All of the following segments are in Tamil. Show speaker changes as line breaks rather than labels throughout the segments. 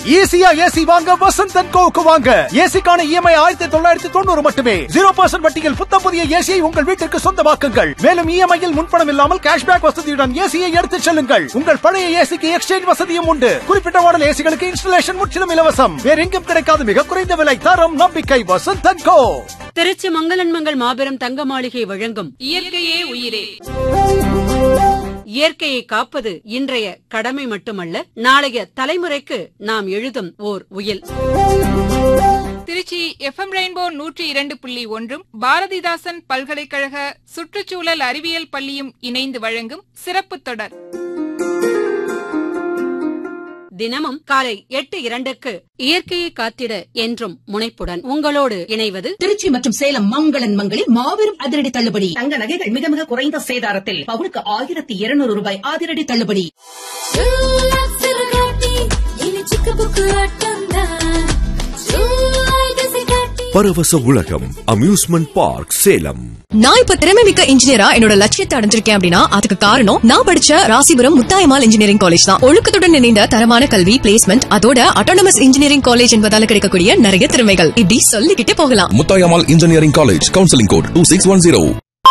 ஈஸியா ஏசி வாங்க வசந்த் அண்ட் கோவுக்கு வாங்க ஏசிக்கான இஎம்ஐ ஆயிரத்தி தொள்ளாயிரத்தி தொண்ணூறு மட்டுமே ஜீரோ பர்சன்ட் வட்டியில் புத்த புதிய ஏசியை உங்கள் வீட்டிற்கு சொந்தமாக்குங்கள் மேலும் இஎம்ஐயில் முன்பணம் இல்லாமல் கேஷ்பேக் வசதியுடன் ஏசியை எடுத்துச் செல்லுங்கள் உங்கள் பழைய ஏசிக்கு எக்ஸ்சேஞ்ச் வசதியும் உண்டு குறிப்பிட்ட மாடல் ஏசிகளுக்கு இன்ஸ்டலேஷன் முற்றிலும் இலவசம் வேற எங்கும் கிடைக்காத மிக குறைந்த விலை தரம் நம்பிக்கை வசந்த் அண்ட் கோ
திருச்சி மங்களன் மங்கள் மாபெரும் தங்க மாளிகை வழங்கும்
இயற்கையே உயிரே
இயற்கையை காப்பது இன்றைய கடமை மட்டுமல்ல நாளைய தலைமுறைக்கு நாம் எழுதும் ஓர் உயில்
திருச்சி எஃப்எம் ரெயின்போ நூற்றி இரண்டு புள்ளி ஒன்றும் பாரதிதாசன் பல்கலைக்கழக சுற்றுச்சூழல் அறிவியல் பள்ளியும் இணைந்து வழங்கும் சிறப்பு தொடர்
தினமும் காலை எட்டு இரண்டுக்கு இயற்கையை காத்திட என்றும் முனைப்புடன் உங்களோடு இணைவது
திருச்சி மற்றும் சேலம் மங்களன் மங்களில் மாபெரும் அதிரடி தள்ளுபடி தங்க நகைகள் மிக மிக குறைந்த சேதாரத்தில் பவுனுக்கு ஆயிரத்தி இருநூறு ரூபாய் அதிரடி தள்ளுபடி
பரவச உலகம் அம்யூஸ்மெண்ட் பார்க் சேலம்
நான் இப்ப திறமை மிக்க இன்ஜினியரா என்னோட லட்சியத்தை அடைஞ்சிருக்கேன் அப்படின்னா அதுக்கு காரணம் நான் படிச்ச ராசிபுரம் முத்தாயமால் இன்ஜினியரிங் காலேஜ் தான் ஒழுக்கத்துடன் இணைந்த தரமான கல்வி பிளேஸ்மெண்ட் அதோட அட்டானமஸ் இன்ஜினியரிங் காலேஜ் என்பதால கிடைக்கக்கூடிய நிறைய திறமைகள் இப்படி சொல்லிக்கிட்டே போகலாம்
Muthayammal engineering college counselling code two six one zero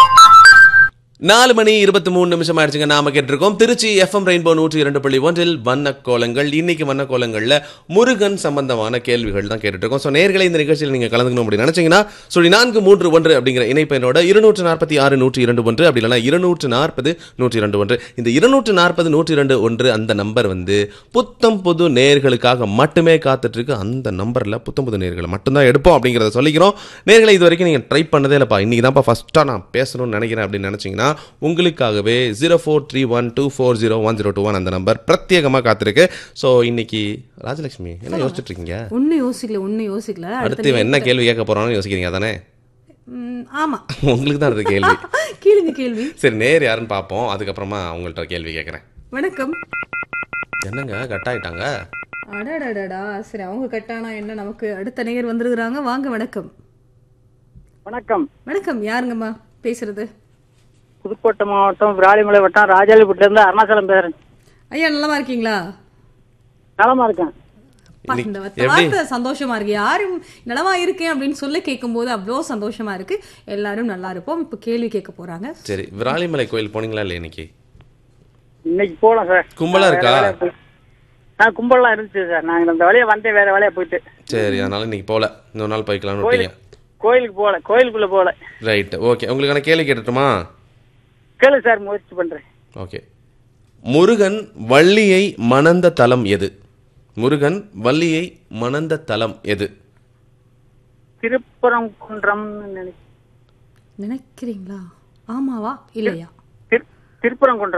நாலு மணி இருபத்தி மூணு நிமிஷம் ஆயிடுச்சுங்க நாம கேட்டிருக்கோம் திருச்சி எஃப்எம் ரெயின்போ நூற்றி இரண்டு புள்ளி ஒன்றில் வண்ண கோலங்கள் இன்னைக்கு வண்ண கோலங்கள்ல முருகன் சம்பந்தமான கேள்விகள் தான் கேட்டுட்டு இருக்கோம் ஸோ நேர்களை இந்த நிகழ்ச்சியில் நீங்க கலந்துக்கணும் அப்படின்னு நினைச்சீங்கன்னா சொல்லி நான்கு மூன்று ஒன்று அப்படிங்கிற இணைப்பெண்ணோட இருநூற்று நாற்பத்தி ஆறு நூற்றி இரண்டு ஒன்று அப்படி இல்லைனா இருநூற்று நாற்பது நூற்றி இரண்டு ஒன்று இந்த இருநூற்று நாற்பது நூற்றி இரண்டு ஒன்று அந்த நம்பர் வந்து புத்தம் புது நேர்களுக்காக மட்டுமே காத்துட்டு இருக்கு அந்த நம்பர்ல புத்தம் புது நேர்களை மட்டும்தான் எடுப்போம் அப்படிங்கிறத சொல்லிக்கிறோம் நேர்களை இது வரைக்கும் நீங்க ட்ரை பண்ணதே இல்லப்பா இன்னைக்கு தான்ப்பா ஃபர்ஸ்டா நான் பேசணும்னு நினைக்கிறேன் அப்படின்னு நினைச்சீங்கன்னா உங்களுக்காகவே zero four three one two four zero one zero two one அந்த நம்பர் பிரத்யேகமாக காத்திருக்கு ஸோ இன்னைக்கு ராஜலட்சுமி என்ன யோசிச்சுட்டு இருக்கீங்க
ஒன்னும் யோசிக்கல ஒன்னும் யோசிக்கல
அடுத்து இவன் என்ன கேள்வி கேட்க போறான்னு யோசிக்கிறீங்க அதானே
ம், ஆமா
உங்களுக்கு தான் அது கேள்வி
கேளுங்க கேள்வி
சரி நேர் யாருன்னு பார்ப்போம் அதுக்கப்புறமா உங்கள்கிட்ட கேள்வி கேட்குறேன்
வணக்கம்
என்னங்க கட் ஆயிட்டாங்க
அடடடடா சரி அவங்க கட்டானா என்ன நமக்கு அடுத்த நேயர் வந்திருக்கிறாங்க வாங்க வணக்கம்
வணக்கம்
வணக்கம் யாருங்கம்மா பேசுறது
புதுக்கோட்டை மாவட்டம் விராலிமலை வட்டம் ராஜாலிபுட்டில இருந்து அருணாச்சலம் பேசுறேன்
ஐயா நலமா இருக்கீங்களா
நலமா இருக்கேன்
அப்பா,
இன்னைக்கு
இந்த
எப்படி?
வார்த்தை சந்தோஷமா இருக்கு யாரும் நலமா இருக்கேன் அப்படின்னு சொல்லி கேட்கும்போது அவ்வளோ சந்தோஷமா இருக்கு எல்லாரும் நல்லா இருப்போம் இப்போ கேள்வி கேட்க போறாங்க
சரி விராலிமலை கோயில் போனீங்களா இல்லை இன்னைக்கு
இன்னைக்கு போகலாம் சார்
கும்பலா இருக்கா?
வேற வேலையா போய்- ஆ கும்பல்லாம் இருந்துச்சு சார் நாங்க இந்த வழியா வந்தே வேற வேலையா போயிட்டு
சரி அதனால இன்னைக்கு போகல இன்னொரு நாள் போய்க்கலாம்னு விட்டீங்க
கோயிலுக்கு கோயிலுக்கு போகல கோயிலுக்குள்ள போகல
ரைட் ஓகே உங்களுக்கான கேள்வி கேட்டுட்டுமா
கேளு சார் முயற்சி பண்றேன்
ஓகே முருகன் வள்ளியை மணந்த தலம் எது முருகன் வள்ளியை மணந்த தலம் எது
திருப்பரங்குன்றம் நினைக்கிறேன்
நினைக்கிறீங்களா ஆமாவா இல்லையா
திரு- திருப்பரங்குன்றம்